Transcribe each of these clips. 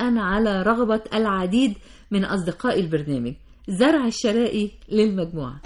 بناء على رغبة العديد من أصدقاء البرنامج زرع الشرائي للمجموعة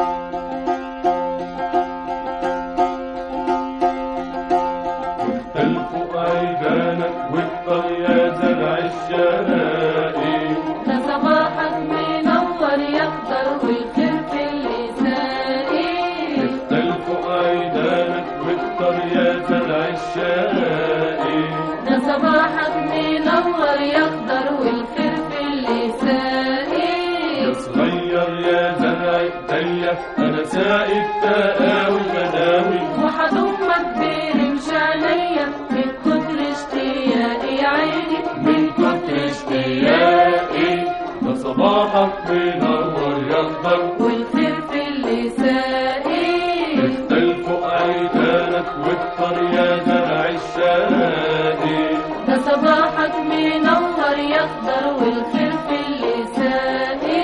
تلفق عيدانك واكتر يا زرع الشرائي ده صباحك منور يخضر والخير في اللسائي تلفق عيدانك واكتر يا زرع الشرائي ده صباحك منور يخضر والخير في اللسائي يا صغير يا زرع ايديا انا ساقي التقاوي بداوي وحضمك برمش عليا من كتر اشتياقي يا عيني من كتر اشتياقي ده صباحك منور يخضر والخير في اللسائي تلفق عيدانك واكتر يا زرع الشرائي ده صباحك منور يخضر والخير في اللسائي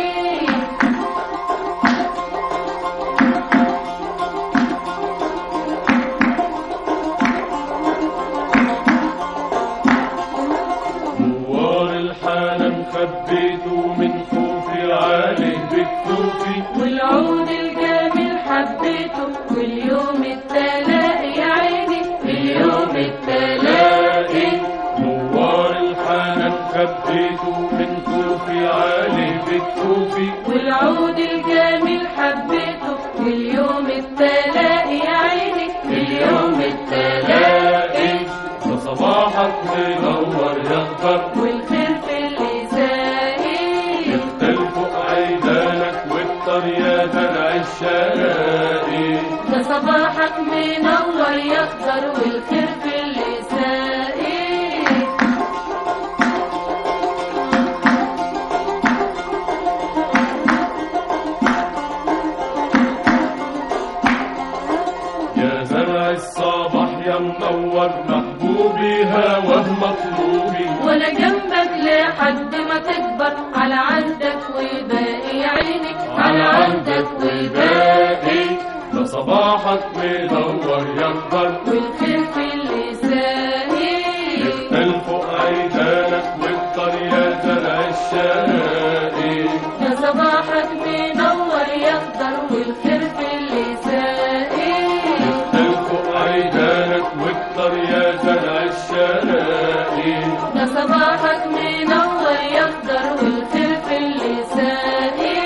نوار الحنان خبيته من خوفي عليه بكتوفي والعود الجميل حبيته واليوم التلاقي يا عيني اليوم التلاقي نوار الحنان خبيته من خوفي عليه بكتوفي والعود الجميل حبيته واليوم التلاقي يا عيني اليوم التلاقي ده صباحك منور يخضر والخير في اللسائي تلفق عيدانك واكتر يا زرع الشرائي ده صباحك منور يخضر والخير في اللسائي يا زرع الصباح يا منور محبوبي هواه مطلوبي ولا جنبك لحد ما تكبر على عندك وباقي يا عينك على عندك وباقي ده صباحك منور يخضر والخير في اللساني تلفق عيدانك واكتر يا زرع الشرائي ده صباحك منور يخضر والخير في اللساني تلفق عيدانك واكتر يا زرع الشرائي ده صباحك منور يخضر والخير في اللساني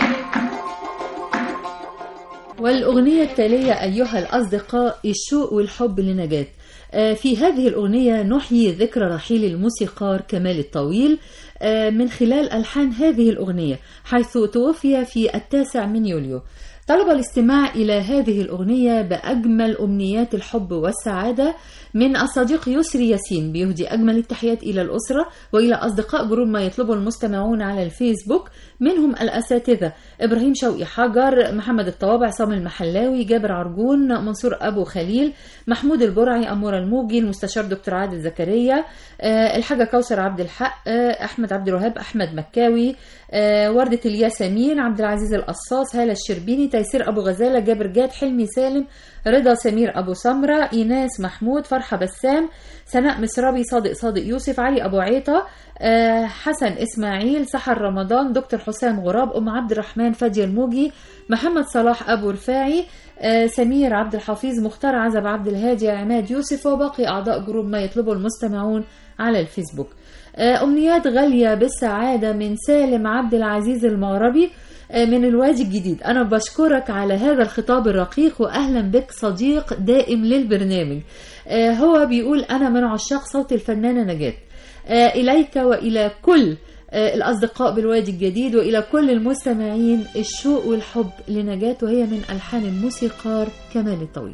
والأغنية التالية أيها الأصدقاء الشوق والحب لنجاة آه، في هذه الأغنية نحيي ذكرى رحيل الموسيقار كمال الطويل آه، من خلال ألحان هذه الأغنية حيث توفي في التاسع من يوليو طلب الاستماع إلى هذه الأغنية بأجمل أمنيات الحب والسعادة من الصديق يسري ياسين بيهدي أجمل التحيات إلى الأسرة وإلى أصدقاء جروب ما يطلبه المستمعون على الفيسبوك منهم الأساتذة إبراهيم شوقي حجر محمد الطوابع عصام المحلاوي جابر عرجون منصور أبو خليل محمود البرعي أمورة الموجي المستشار دكتور عادل زكريا آه، الحاجة كوثر عبد الحق آه، أحمد عبد الوهاب أحمد مكاوي آه، وردة الياسمين عبد العزيز القصاص هالة الشربيني تيسير أبو غزالة جابر جاد حلمي سالم رضا سمير أبو سمرة إيناس محمود فرحة بسام سناء مسربي صادق صادق يوسف علي أبو عيطة آه، حسن إسماعيل سحر رمضان دكتور حسام غراب أم عبد الرحمن فادية الموجي محمد صلاح أبو رفاعي آه، سمير عبد الحفيظ مختار عزب عبد الهادي عماد يوسف وباقي أعضاء جروب ما يطلبه المستمعون على الفيسبوك آه، أمنيات غالية بالسعادة من سالم عبد العزيز المغربي آه، من الوادي الجديد أنا بشكرك على هذا الخطاب الرقيق وأهلا بك صديق دائم للبرنامج آه، هو بيقول أنا من عشاق صوت الفنانة نجاة آه، إليك وإلى كل آه، الأصدقاء بالوادي الجديد وإلى كل المستمعين الشوق والحب لنجاة وهي من ألحان الموسيقار كمال الطويل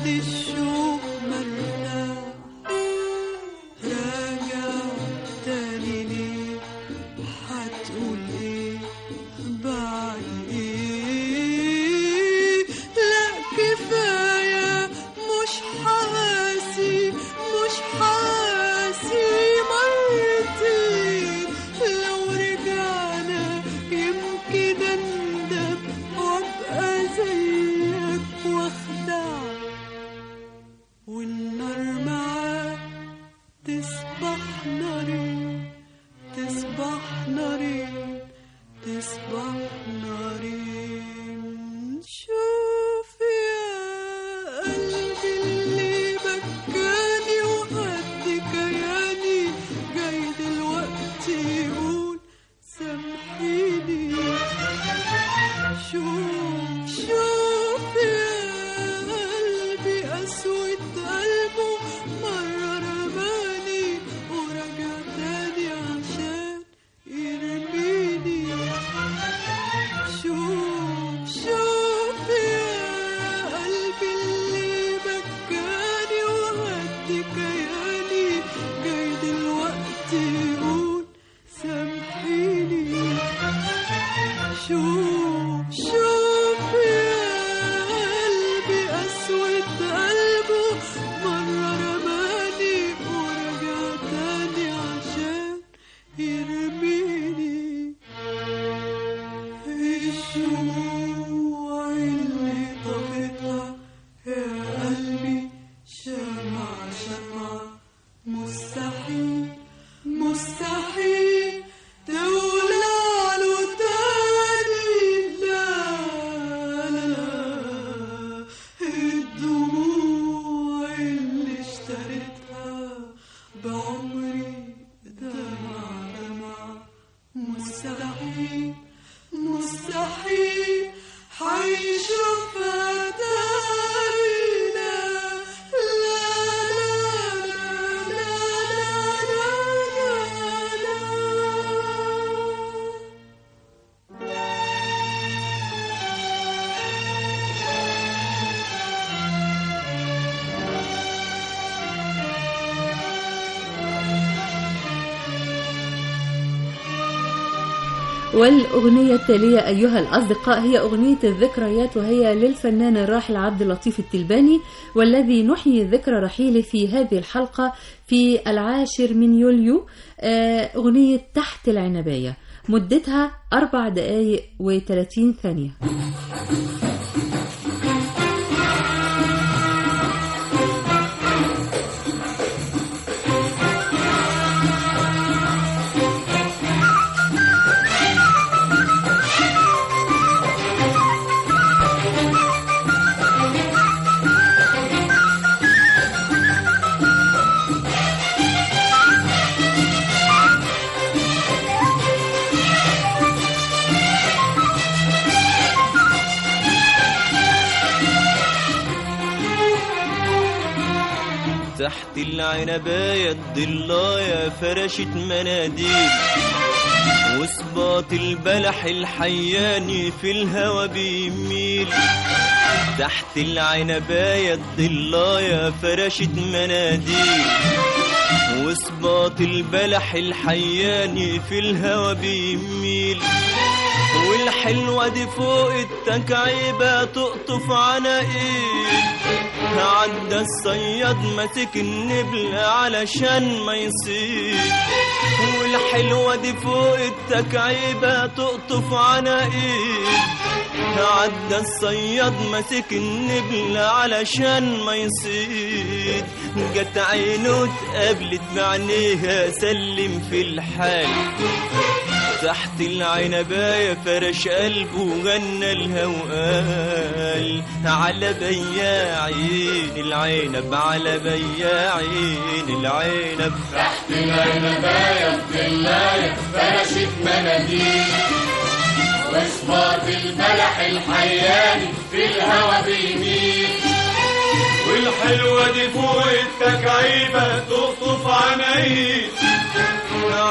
الشوق مرتاح راجع تاني ليه هتقول ايه بعد ايه لا كفاية مش حاسي مش حاسي مرتين لو رجعنا يمكن اندم وابقى زيك واخدعك والنار معاك تصبح نارين تصبح نارين تصبح نارين شوف يا قلبي اللي بكاني وقد كياني جاي دلوقتي يقول سامحيني شوف شوف يا قلبي أسود قلبه مرة رماني ورجع تاني عشان يرميني شوف شوف يا قلبي اللي بكاني وهد كياني جاي دلوقتي يقول سامحيني شوف شوف يا قلبي أسود قلبه مرة رماني ورجع تاني عشان يرميني الشموع اللي طفتها يا قلبي شمع شمع مستحيل مستحيل تولع له تاني لا لا الدموع اللي اشتريتها بعمري دمع دمع مستحيل مستحيل حيشوفها تاني لا لا لا لا لا لا لا والأغنية التالية أيها الأصدقاء هي أغنية الذكريات وهي للفنان الراحل عبد اللطيف التلباني والذي نحيي ذكرى رحيله في هذه الحلقة في العاشر من يوليو آه، أغنية تحت العنباية مدتها أربع دقايق وثلاثين ثانية تحت العنباية الضلاية فرشت مناديل وصباط البلح الحياني في الهوى بيميل تحت العنباية الضلاية فرشت مناديل وصباط البلح الحياني في الهوى بيميل والحلوة دي فوق التكعيبة تقطف عناقيل عدى الصياد ماسك النبل علشان ما يصيد والحلوة دي فوق التكعيبة تقطف عناقيل عدى الصياد ماسك النبل علشان ما يصيد جت عينه اتقابلت بعينيها سلم في الحال تحت العنباية فرش قلبه وغنى لها وقال على بياعين العنب على بياعين العنب تحت العنباية الضلاية فرشت مناديل وصباط البلح الحياني في الهوى بيميل والحلوة دي فوق التكعيبة تقطف عنايل عدى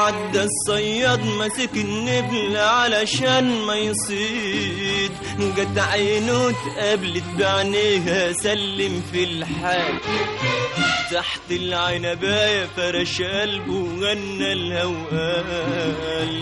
الصياد ماسك النبل علشان ما يصيد جت عينه اتقابلت بعينيها سلم في الحال تحت العنباية فرش قلبه وغنى الهوقال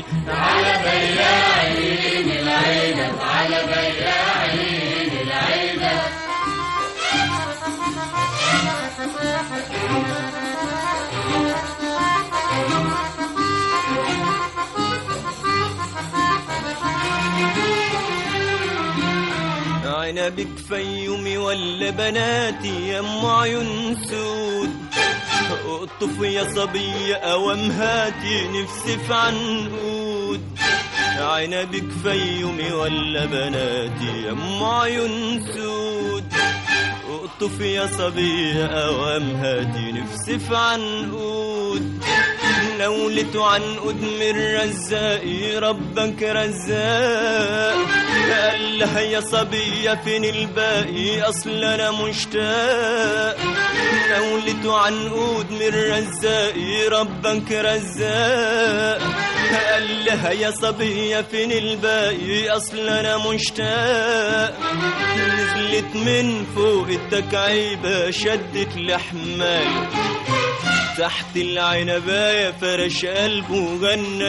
عنبك فيومي ولا بناتي يا ام عيون سود اقطف يا صبية اوام هاتي نفسي في عنقود عنبك فيومي ولا بناتي يا ام عيون سود اقطف يا صبية اوام هاتي نفسي في عنقود نولت عنقود من رزاقي ربك رزاق قال لها يا صبية فين الباقي أصل أنا مشتاق نولت عنقود من رزاقي ربك رزاق قال لها يا صبية فين الباقي أصل أنا مشتاق نزلت من فوق التكعيبة شدت لحماي تحت العنباية فرش قلبه غنى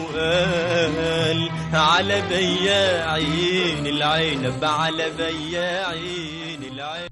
الهوقال على بياعين العنب على بياعين العنب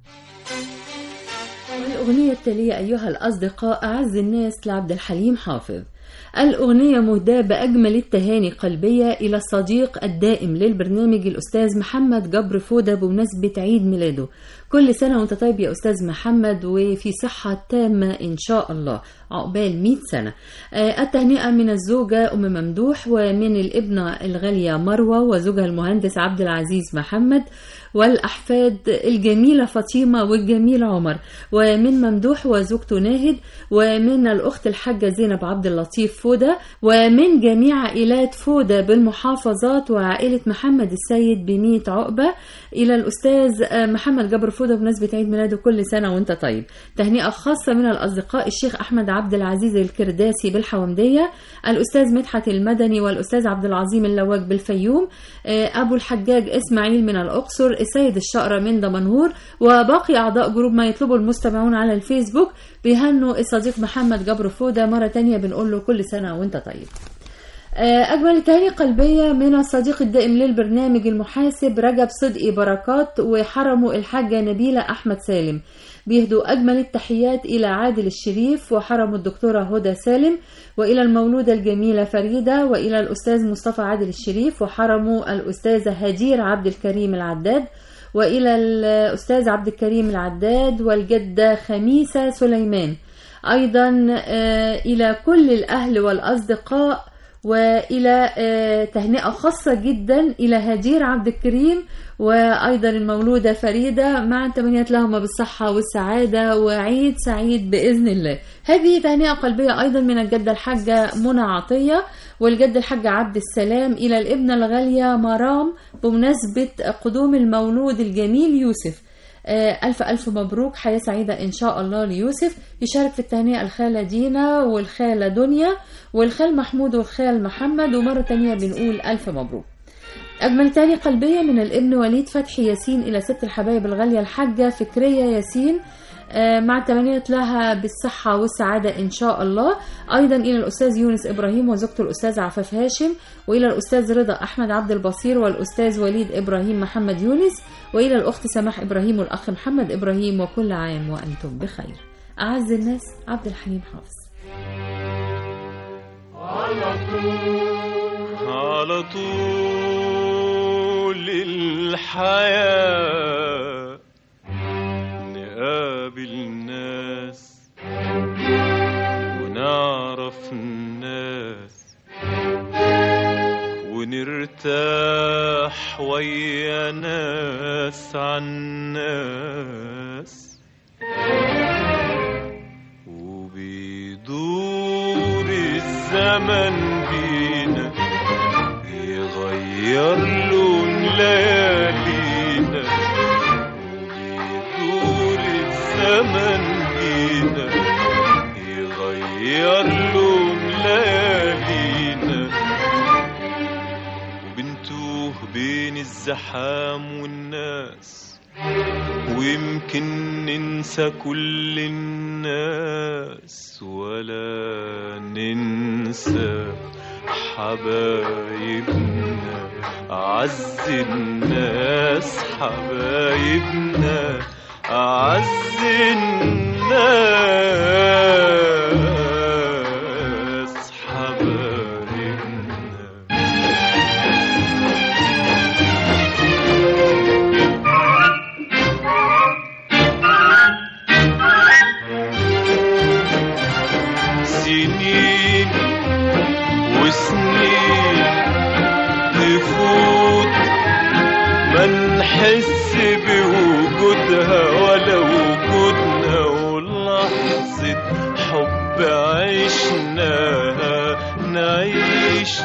الأغنية التالية أيها الأصدقاء أعز الناس لعبد الحليم حافظ الأغنية مهداة بأجمل التهاني قلبية إلى الصديق الدائم للبرنامج الأستاذ محمد جبر فودة بمناسبة عيد ميلاده كل سنة وانت طيب يا أستاذ محمد وفي صحة تامة إن شاء الله عقبال 100 سنة آه، التهنئة من الزوجة أم ممدوح ومن الابنة الغالية مروة وزوجها المهندس عبد العزيز محمد والأحفاد الجميلة فاطمة والجميل عمر ومن ممدوح وزوجته ناهد ومن الأخت الحاجة زينب عبد اللطيف فودة ومن جميع عائلات فودة بالمحافظات وعائلة محمد السيد بمية عقبة إلى الأستاذ آه، محمد جبر فودة بمناسبة عيد ميلاده كل سنة وانت طيب تهنئة خاصة من الأصدقاء الشيخ أحمد عبد العزيز الكرداسي بالحومدية الأستاذ مدحت المدني والأستاذ عبد العظيم اللواج بالفيوم آه، أبو الحجاج إسماعيل من الأقصر السيد الشقرة من دمنهور وباقي أعضاء جروب ما يطلبه المستمعون على الفيسبوك بيهنوا الصديق محمد جبر فودة مرة تانية بنقول له كل سنة وانت طيب آه، أجمل تهاني قلبية من الصديق الدائم للبرنامج المحاسب رجب صدقي بركات وحرمه الحاجة نبيلة أحمد سالم بيهدوا أجمل التحيات إلى عادل الشريف وحرمه الدكتورة هدى سالم وإلى المولودة الجميلة فريدة وإلى الأستاذ مصطفى عادل الشريف وحرمه الأستاذة هدير عبد الكريم العداد وإلى الأستاذ عبد الكريم العداد والجدة خميسة سليمان أيضا آه، إلى كل الأهل والأصدقاء والى آه، تهنئه خاصه جدا الى هدير عبد الكريم وايضا المولوده فريده مع تمنيات لهما بالصحه والسعاده وعيد سعيد باذن الله. هذه تهنئه قلبيه ايضا من الجده الحاجه منى عطيه والجد الحاج عبد السلام الى الابنه الغاليه مرام بمناسبه قدوم المولود الجميل يوسف. آه، ألف ألف مبروك حياة سعيدة إن شاء الله ليوسف يشارك في التهنئة الخالة دينا والخالة دنيا والخال محمود والخال محمد ومرة تانية بنقول ألف مبروك أجمل تاني قلبية من الابن وليد فتحي ياسين إلى ست الحبايب الغالية الحاجة فكرية ياسين آه، مع تمنية لها بالصحة والسعادة إن شاء الله أيضا إلى الأستاذ يونس إبراهيم وزوجته الأستاذ عفاف هاشم وإلى الأستاذ رضا أحمد عبد البصير والأستاذ وليد إبراهيم محمد يونس وإلى الأخت سماح إبراهيم والأخ محمد إبراهيم وكل عام وأنتم بخير أعز الناس عبد الحليم حافظ على طول الحياة نقابل ناس ونعرف الناس ونرتاح ويا ناس عن ناس وبيدور الزمن بينا يغير لون ليالينا وبيدور الزمن بينا يغير لون ليالينا الزحام والناس ويمكن ننسى كل الناس ولا ننسى حبايبنا أعز الناس حبايبنا أعز الناس حبايبنا سنين وسنين تفوت ما نحس بوجودها ولا وجودنا ولحظة حب عشناها نعيش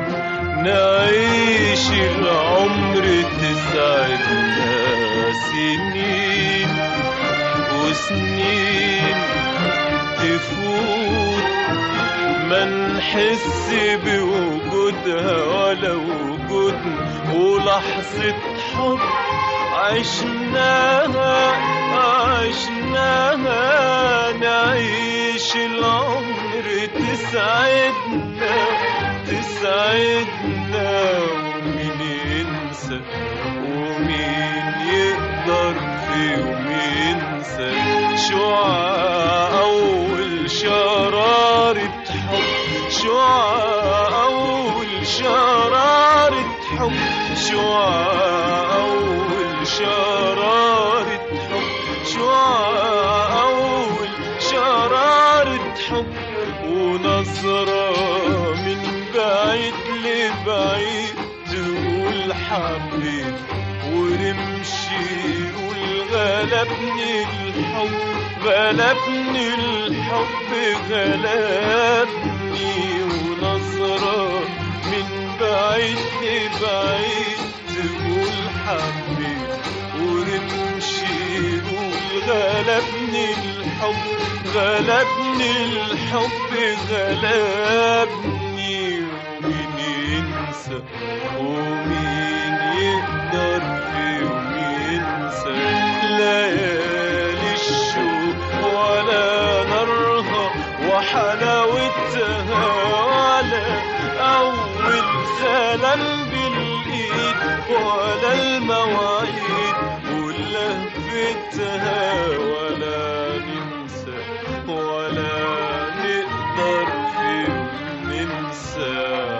نعيش العمر تسعدنا سنين وسنين تفوت ما نحس بوجودها ولا وجودنا ولحظة حب عشناها عشناها نعيش العمر تسعدنا تسعدنا ومين ينسى ومين يقدر في يوم ينسى شعاع أول شرارة حب شعاع أول شرارة حب شعاع أول شرارة حب شعاع أول شرارة حب ونظرة من بعيد لبعيد تقول حبيت ورمشي يقول غلبني الحب غلبني الحب غلبني ونظرة من بعيد لبعيد تقول حبيت ورمشي يقول غلبني الحب غلبني الحب غلبني ومين ينسى ومين يقدر في يوم ينسى ليالي الشوق ولا نارها وحلاوتها ولا أول سلام بالإيد ولا المواعيد ولهفتها ولا ننسى ولا نقدر في يوم ننسى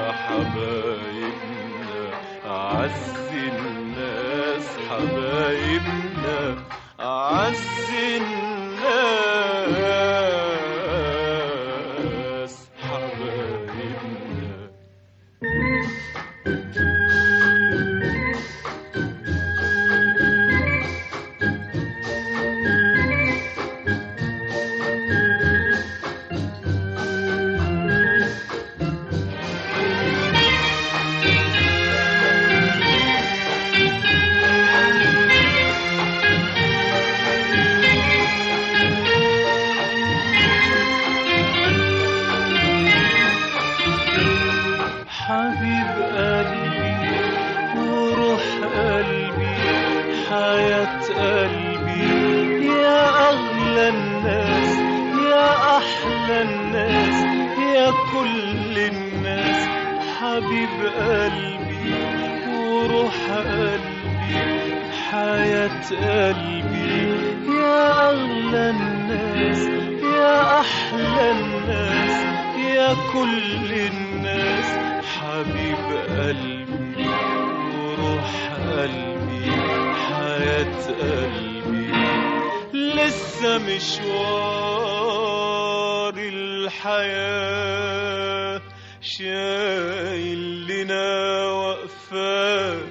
حبايبنا أعز الناس حبايبنا أعز الناس حبايبنا حبيب قلبي وروح قلبي حياة قلبي يا أغلى الناس يا أحلى الناس يا كل الناس حبيب قلبي وروح قلبي حياة قلبي يا أغلى الناس يا أحلى الناس يا كل الناس حبيب قلبي وروح قلبي حياة قلبي لسه مشوار الحياة شايل لنا وقفات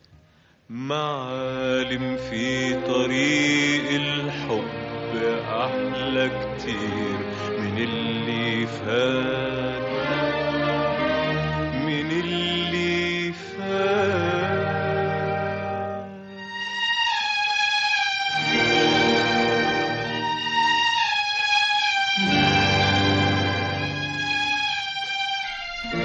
معالم في طريق الحب أحلى كتير من اللي فات من اللي فات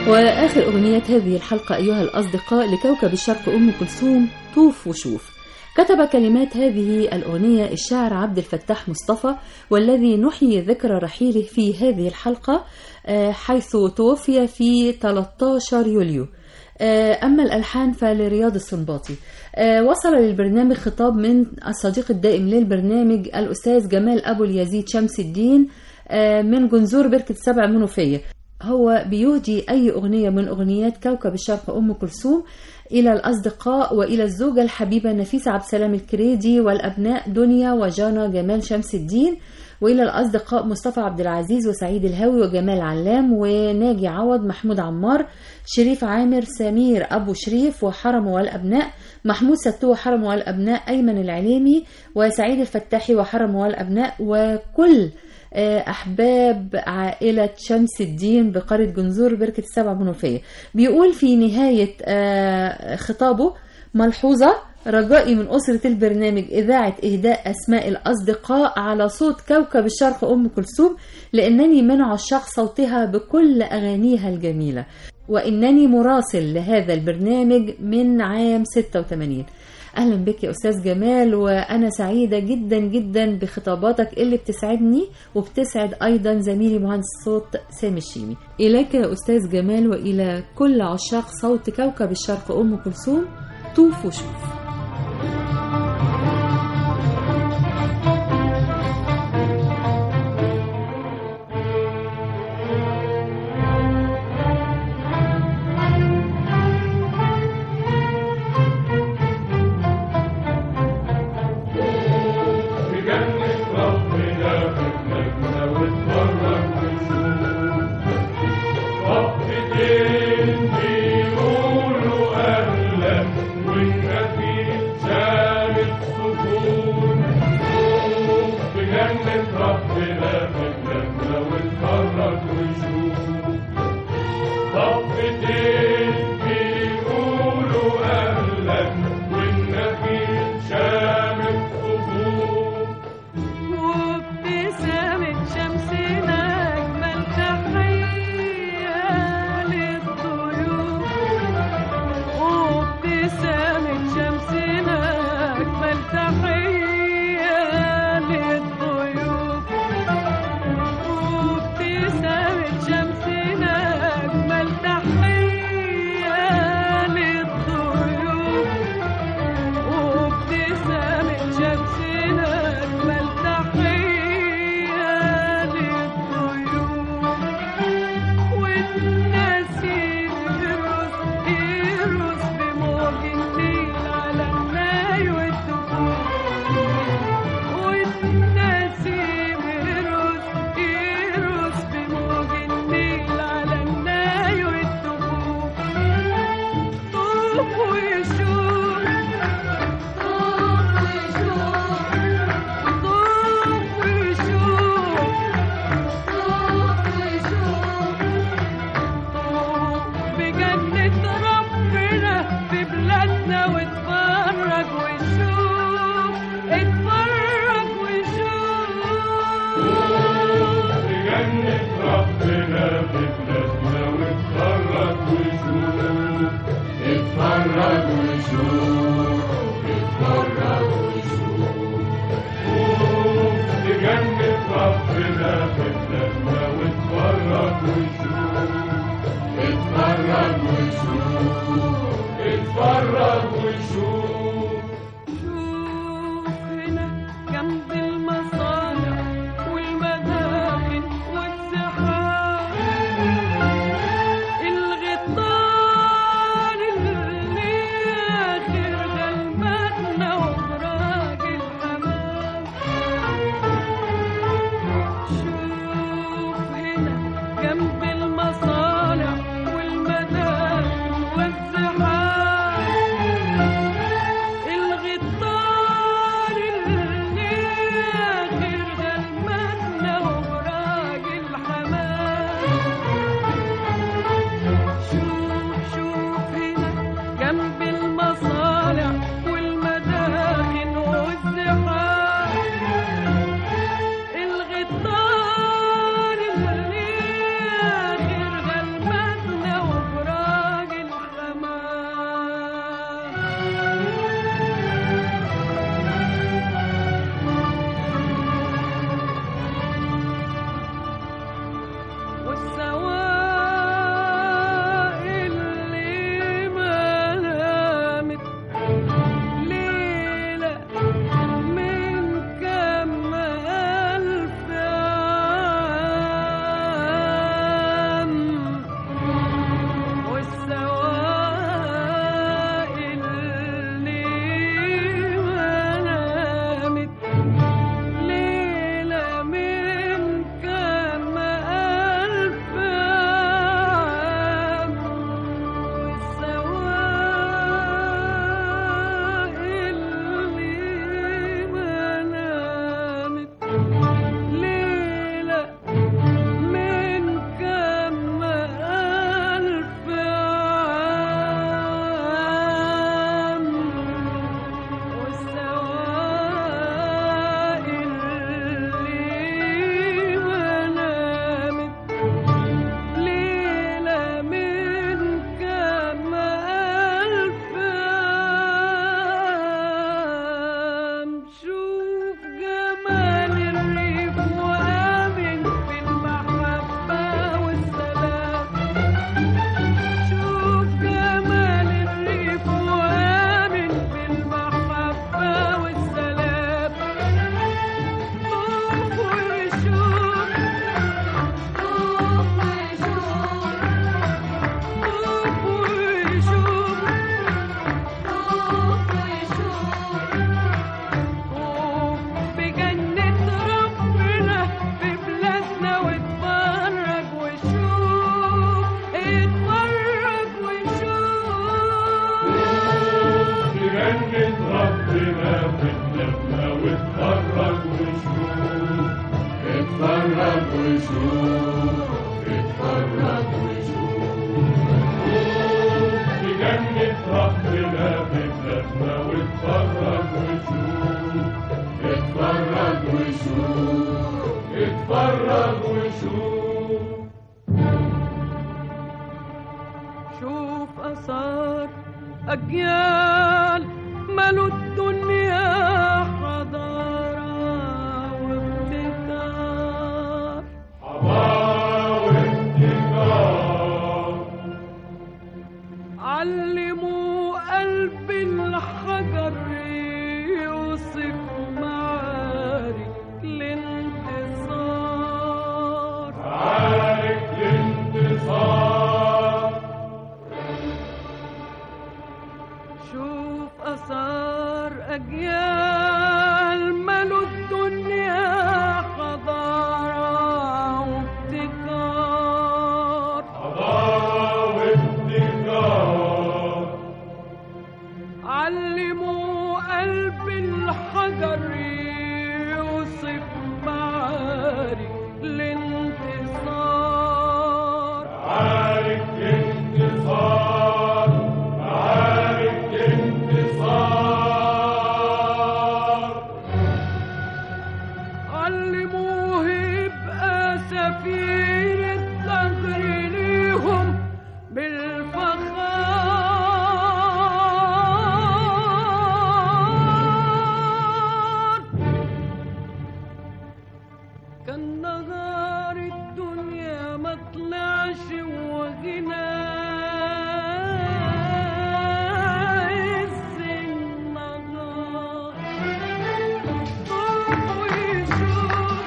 وآخر أغنية هذه الحلقة أيها الأصدقاء لكوكب الشرق أم كلثوم طوف وشوف كتب كلمات هذه الأغنية الشاعر عبد الفتاح مصطفى والذي نحيي ذكرى رحيله في هذه الحلقة آه، حيث توفي في 13 يوليو آه، أما الألحان فلرياض السنباطي آه، وصل للبرنامج خطاب من الصديق الدائم للبرنامج الأستاذ جمال أبو اليزيد شمس الدين آه، من جنزور بركة سبع منوفية هو بيهدي أي أغنية من أغنيات كوكب الشرق أم كلثوم إلى الأصدقاء وإلى الزوجة الحبيبة نفيسة عبد السلام الكريدي والأبناء دنيا وجانا جمال شمس الدين وإلى الأصدقاء مصطفى عبد العزيز وسعيد الهاوي وجمال علام وناجي عوض محمود عمار شريف عامر سمير أبو شريف وحرم والأبناء محمود ستو وحرم والأبناء أيمن العليمي وسعيد الفتاحي وحرم والأبناء وكل آه، أحباب عائلة شمس الدين بقرية جنزور بركة السبع منوفية بيقول في نهاية آه، خطابه ملحوظة رجائي من أسرة البرنامج إذاعة إهداء أسماء الأصدقاء على صوت كوكب الشرق أم كلثوم لأنني من عشاق صوتها بكل أغانيها الجميلة وإنني مراسل لهذا البرنامج من عام 86 اهلا بك يا استاذ جمال وانا سعيده جدا جدا بخطاباتك اللي بتسعدني وبتسعد ايضا زميلي مهندس الصوت سامي الشيمي اليك يا استاذ جمال والى كل عشاق صوت كوكب الشرق ام كلثوم طوف وشوف في جنة ربنا خدنا واتفرج ونشوف خطتين بيقولوا أهلا والنبي وشوف اتفرج وشوف في جنة ربنا في بلادنا واتفرج وشوف اتفرج وشوف اتفرج وشوف شوف أثار أجيال ملوا الدنيا حضارة وابتكار علموا قلب الحجر يوصف معارك الانتصار عارف الانتصار شوف أثار أجيال ملوا الدنيا حضارة وابتكار حضارة وابتكار علموا قلب الحجر يوصف معارك الانتصار عارف انتصار عارف انتصار علموه يبقى سفير الدهر ليهم بالفخار كان نهار الدنيا ما طلعش وغنى عز النهار قوم وشوف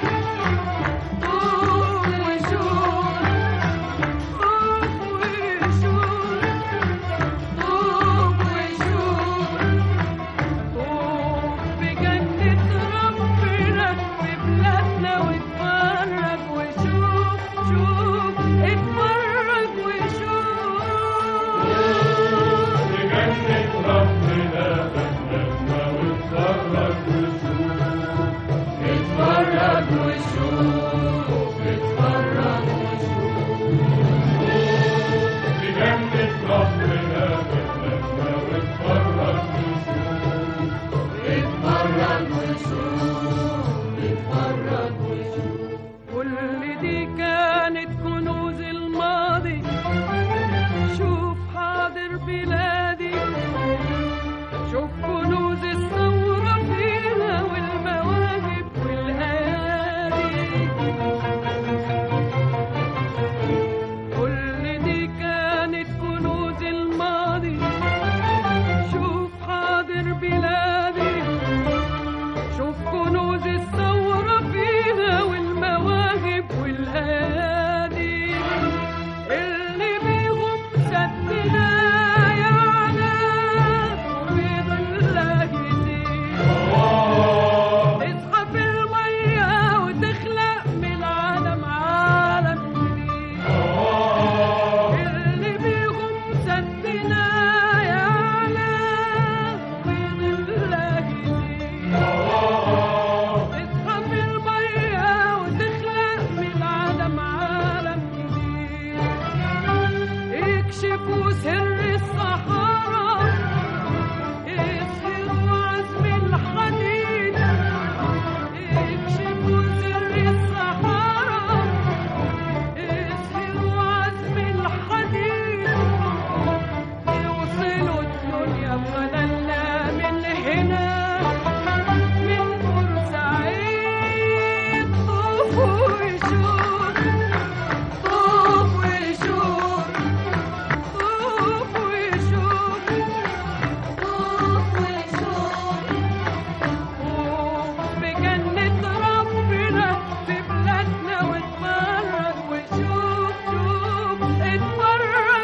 قوم وشوف قوم وشوف قوم وشوف قوم بجنة ربنا في بلادنا واتفرج وشوف شوف اتفرج وشوف بجنة ربنا بلدنا واتفرج وشوف اتفرج وشوف اتفرج وشوف بجنة ربنا بلدنا واتفرج وشوف اتفرج وشوف اتفرج وشوف كل دي كانت كنوز الماضي شوف حاضر بلادي شوف كنوز الثورة فيها والمواهب والأيادي كل دي كانت كنوز الماضي شوف حاضر بلادي شوف كنوز الثورة فيها والمواهب والأيادي اللي بيهم سدنا يعلى وبيضل جديد تسحب المية وتخلق من العالم عالم جديد اللي بيهم سدنا يعلى وبيضل جديد تسحب المية وتخلق من العالم عالم جديد يكشفوا سر الصحارى يسهروا عزم الحديد يكشفوا سر الصحارى يسهروا عزم الحديد يوصلوا الدنيا بغلالنا من هنا من بورسعيد طوف وشوف طوف وشوف طوف وشوف طوف وشوف بجنة ربنا في بلادنا واتفرج وشوف شوف اتفرج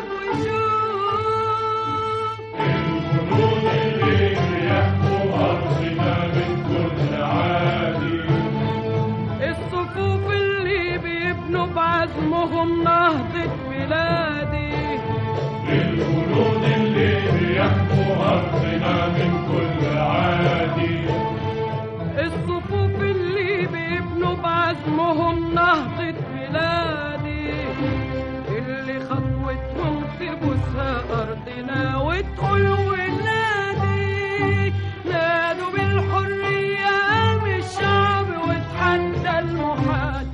وشوف الجنود اللي بيحكوا أرضنا من كل عادي الصفوف اللي بيبنوا بعزمهم نهضة بلادي الجنود اللي بيحكوا أرضنا من كل عادي الصفوف اللي بيبنوا بعزمهم نهضة بلادي اللي خطوتهم تبوسها أرضنا وتقول ولادي نادوا بالحرية قام الشعب وتحدى المحال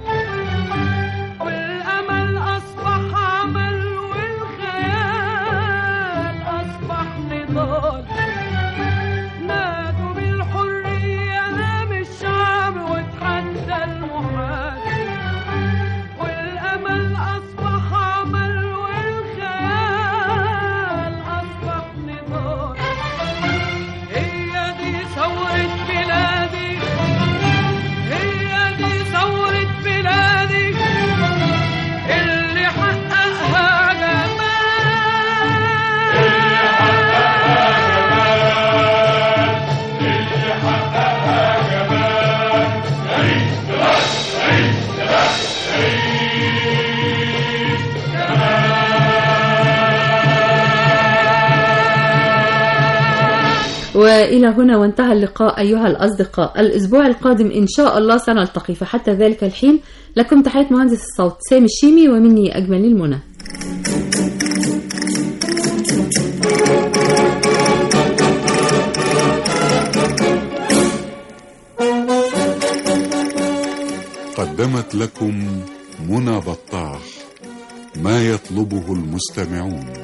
والأمل أصبح عمل والخيال أصبح نضال نادوا بالحرية قام الشعب وتحدى المحال والأمل أصبح عمل والخيال أصبح نضال هي دي ثورة بلادي هي دي ثورة بلادي اللي حققها وإلى هنا وانتهى اللقاء أيها الأصدقاء الأسبوع القادم إن شاء الله سنلتقي فحتى ذلك الحين لكم تحية مهندس الصوت سامي الشيمي ومني أجمل المنى قدمت لكم منى بطاح ما يطلبه المستمعون